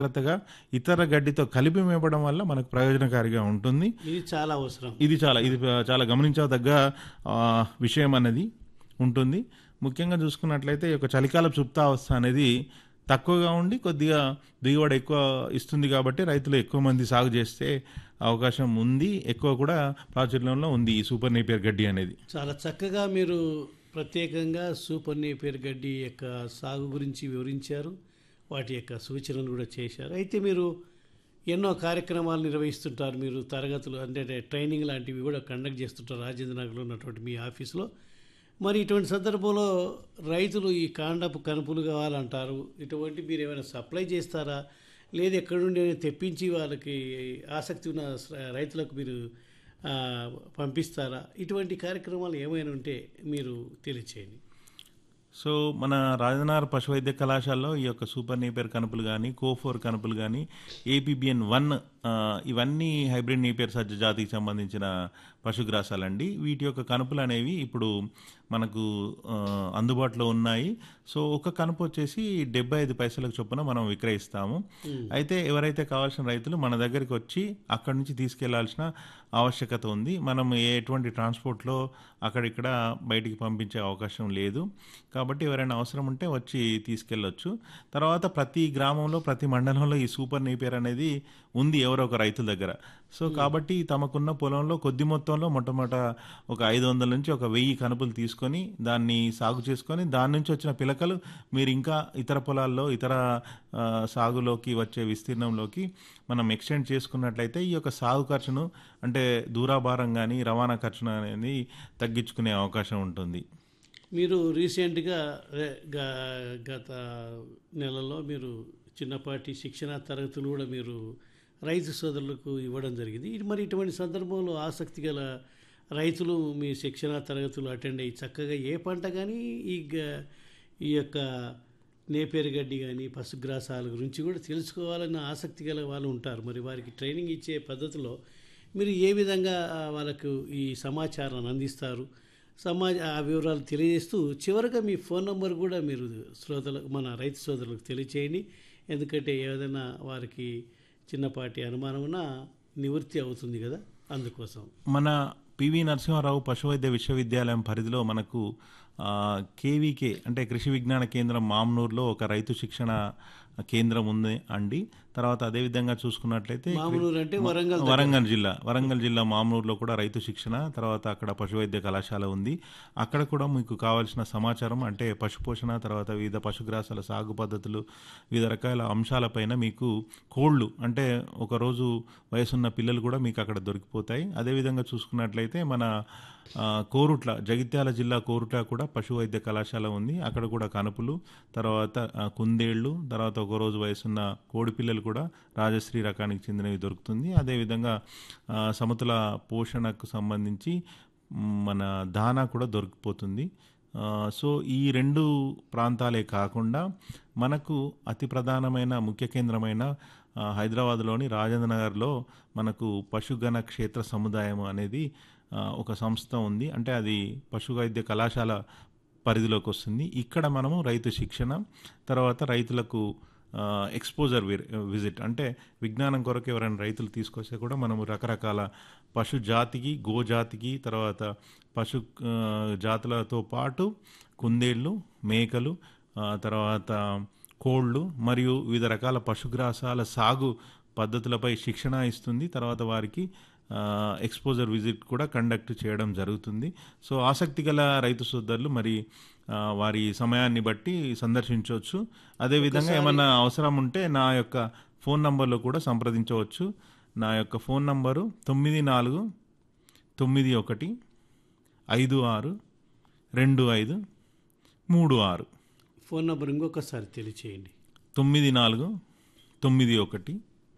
జాగ్రత్తగా ఇతర గడ్డితో కలిపి మేపడం వల్ల మనకు ప్రయోజనకారిగా ఉంటుంది ఇది చాలా అవసరం ఇది చాలా ఇది చాలా గమనించదగ్గ ఆ, విషయం అనేది ఉంటుంది ముఖ్యంగా చూసుకున్నట్లయితే ఈ యొక్క చలికాల సుప్తావస్థ అనేది తక్కువగా ఉండి కొద్దిగా దిగుబడి ఎక్కువ ఇస్తుంది కాబట్టి రైతులు ఎక్కువ మంది సాగు చేస్తే అవకాశం ఉంది ఎక్కువ కూడా ప్రాచుర్యంలో ఉంది ఈ సూపర్ నేపియర్ గడ్డి అనేది చాలా చక్కగా మీరు ప్రత్యేకంగా సూపర్ నేపియర్ గడ్డి యొక్క సాగు గురించి వివరించారు వాటి యొక్క సూచనలు కూడా చేశారు అయితే మీరు ఎన్నో కార్యక్రమాలు నిర్వహిస్తుంటారు మీరు తరగతులు అంటే ట్రైనింగ్ లాంటివి కూడా కండక్ట్ చేస్తుంటారు రాజేంద్ర నగర్లో ఉన్నటువంటి మీ ఆఫీసులో మరి ఇటువంటి సందర్భంలో రైతులు ఈ కాండపు కనుపులు కావాలంటారు ఇటువంటి మీరు ఏమైనా సప్లై చేస్తారా లేదు ఎక్కడి నుండి అయినా తెప్పించి వాళ్ళకి ఆసక్తి ఉన్న స- రైతులకు మీరు ఆ, పంపిస్తారా ఇటువంటి కార్యక్రమాలు ఏమైనా ఉంటే మీరు తెలియచేయండి సో మన రాజనగర్ పశు వైద్య కళాశాలలో ఈ యొక్క సూపర్ నేపియర్ కనుపులు కానీ కోఫోర్ కనుపులు కానీ ఏపీబిఎన్ వన్ ఇవన్నీ హైబ్రిడ్ నేపియర్ సజ్జ జాతికి సంబంధించిన పశుగ్రాసాలండి వీటి యొక్క కనుపులు అనేవి ఇప్పుడు మనకు ఆ, అందుబాటులో ఉన్నాయి సో ఒక కనుపు వచ్చేసి డెబ్బై ఐదు పైసలకు చొప్పున మనం విక్రయిస్తాము అయితే ఎవరైతే కావాల్సిన రైతులు మన దగ్గరికి వచ్చి అక్కడి నుంచి తీసుకెళ్లాల్సిన ఆవశ్యకత ఉంది మనం ఎటువంటి ట్రాన్స్పోర్ట్లో అక్కడిక్కడ బయటికి పంపించే అవకాశం లేదు కాబట్టి ఎవరైనా అవసరం ఉంటే వచ్చి తీసుకెళ్ళొచ్చు తర్వాత ప్రతి గ్రామంలో ప్రతి మండలంలో ఈ సూపర్ నేపియర్ అనేది ఉంది ఎవరో ఒక రైతుల దగ్గర సో కాబట్టి తమకున్న పొలంలో కొద్ది మొత్తంలో మొట్టమొదట ఒక ఐదు వందల నుంచి ఒక వెయ్యి కనుపులు తీసుకొని దాన్ని సాగు చేసుకొని దాని నుంచి వచ్చిన పిలకలు మీరు ఇంకా ఇతర పొలాల్లో ఇతర ఆ, సాగులోకి వచ్చే విస్తీర్ణంలోకి మనం ఎక్స్టెండ్ చేసుకున్నట్లయితే ఈ యొక్క సాగు ఖర్చును అంటే దూరాభారం కానీ రవాణా ఖర్చును అనేది తగ్గించుకునే అవకాశం ఉంటుంది మీరు రీసెంట్గా రే- గ- గత నెలలో మీరు చిన్నపాటి శిక్షణ తరగతులు కూడా మీరు రైతు సోదరులకు ఇవ్వడం జరిగింది ఇది మరి ఇటువంటి సందర్భంలో ఆసక్తి గల రైతులు మీ శిక్షణ తరగతులు అటెండ్ అయ్యి చక్కగా ఏ పంట కానీ ఈ గ- ఈ యొక్క నేపేరు గడ్డి కానీ పశుగ్రాసాల గురించి కూడా తెలుసుకోవాలన్న ఆసక్తి గల వాళ్ళు ఉంటారు మరి వారికి ట్రైనింగ్ ఇచ్చే పద్ధతిలో మీరు ఏ విధంగా ఆ, వాళ్ళకు ఈ సమాచారాన్ని అందిస్తారు సమాజ ఆ వివరాలు తెలియజేస్తూ చివరగా మీ ఫోన్ నంబర్ కూడా మీరు శ్రోతలకు మన రైతు సోదరులకు తెలియచేయండి ఎందుకంటే ఏదైనా వారికి చిన్నపాటి అనుమానం ఉన్నా నివృత్తి అవుతుంది కదా అందుకోసం మన పివి నరసింహారావు పశువైద్య విశ్వవిద్యాలయం పరిధిలో మనకు ఆ, కేవీకే అంటే కృషి విజ్ఞాన కేంద్రం మామ్నూరులో ఒక రైతు శిక్షణ కేంద్రం ఉంది అండి తర్వాత అదేవిధంగా చూసుకున్నట్లయితే మామూలు అంటే వరంగల్ వరంగల్ జిల్లా వరంగల్ జిల్లా మామూరులో కూడా రైతు శిక్షణ తర్వాత అక్కడ పశువైద్య కళాశాల ఉంది అక్కడ కూడా మీకు కావాల్సిన సమాచారం అంటే పశుపోషణ తర్వాత వివిధ పశుగ్రాసాల సాగు పద్ధతులు వివిధ రకాల అంశాలపైన మీకు కోళ్ళు అంటే ఒక రోజు వయసున్న పిల్లలు కూడా మీకు అక్కడ దొరికిపోతాయి అదేవిధంగా చూసుకున్నట్లయితే మన ఆ, కోరుట్ల జగిత్యాల జిల్లా కోరుట్ల కూడా పశు వైద్య కళాశాల ఉంది అక్కడ కూడా కనుపులు తర్వాత ఆ, కుందేళ్లు తర్వాత ఒక రోజు వయసున్న కోడి పిల్లలు కూడా రాజశ్రీ రకానికి చెందినవి దొరుకుతుంది అదేవిధంగా ఆ, సమతుల పోషణకు సంబంధించి మ్, మన దానా కూడా దొరికిపోతుంది ఆ, సో ఈ రెండు ప్రాంతాలే కాకుండా మనకు అతి ప్రధానమైన ముఖ్య కేంద్రమైన ఆ, హైదరాబాద్లోని రాజేంద్ర నగర్లో మనకు పశుగణ క్షేత్ర సముదాయం అనేది ఆ, ఒక సంస్థ ఉంది అంటే అది పశు వైద్య కళాశాల పరిధిలోకి వస్తుంది ఇక్కడ మనము రైతు శిక్షణ తర్వాత రైతులకు ఆ, ఎక్స్పోజర్ వి- విజిట్ అంటే విజ్ఞానం కొరకు ఎవరైనా రైతులు తీసుకొస్తే కూడా మనము రకరకాల పశు జాతికి గో జాతికి తర్వాత పశు ఆ, జాతులతో పాటు కుందేళ్ళు మేకలు ఆ, తర్వాత కోళ్ళు మరియు వివిధ రకాల పశుగ్రాసాల సాగు పద్ధతులపై శిక్షణ ఇస్తుంది తర్వాత వారికి ఆ, ఎక్స్పోజర్ విజిట్ కూడా కండక్ట్ చేయడం జరుగుతుంది సో ఆసక్తి గల రైతు సోదరులు మరి ఆ, వారి సమయాన్ని బట్టి సందర్శించవచ్చు అదేవిధంగా ఏమన్నా అవసరం ఉంటే నా యొక్క ఫోన్ నంబర్లో కూడా సంప్రదించవచ్చు నా యొక్క ఫోన్ నంబరు తొమ్మిది నాలుగు తొమ్మిది ఒకటి ఐదు ఆరు రెండు ఐదు మూడు ఆరు ఫోన్ నంబర్ ఇంకొకసారి తెలియచేయండి తొమ్మిది నాలుగు తొమ్మిది ఒకటి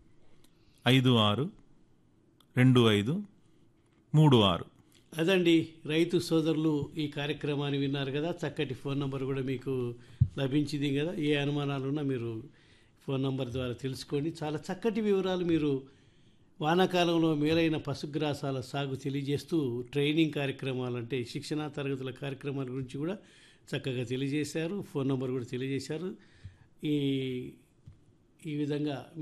ఐదు ఆరు రెండు ఐదు మూడు ఆరు అదండి రైతు సోదరులు ఈ కార్యక్రమాన్ని విన్నారు కదా చక్కటి ఫోన్ నంబర్ కూడా మీకు లభించింది కదా ఏ అనుమానాలు ఉన్నా మీరు ఫోన్ నంబర్ ద్వారా తెలుసుకోండి చాలా చక్కటి వివరాలు మీరు వానాకాలంలో మేలైన పశుగ్రాసాల సాగు తెలియజేస్తూ ట్రైనింగ్ కార్యక్రమాలు అంటే శిక్షణ తరగతుల కార్యక్రమాల గురించి కూడా చక్కగా తెలియజేశారు ఫోన్ నంబర్ కూడా తెలియజేశారు ఈ ఈ విధంగా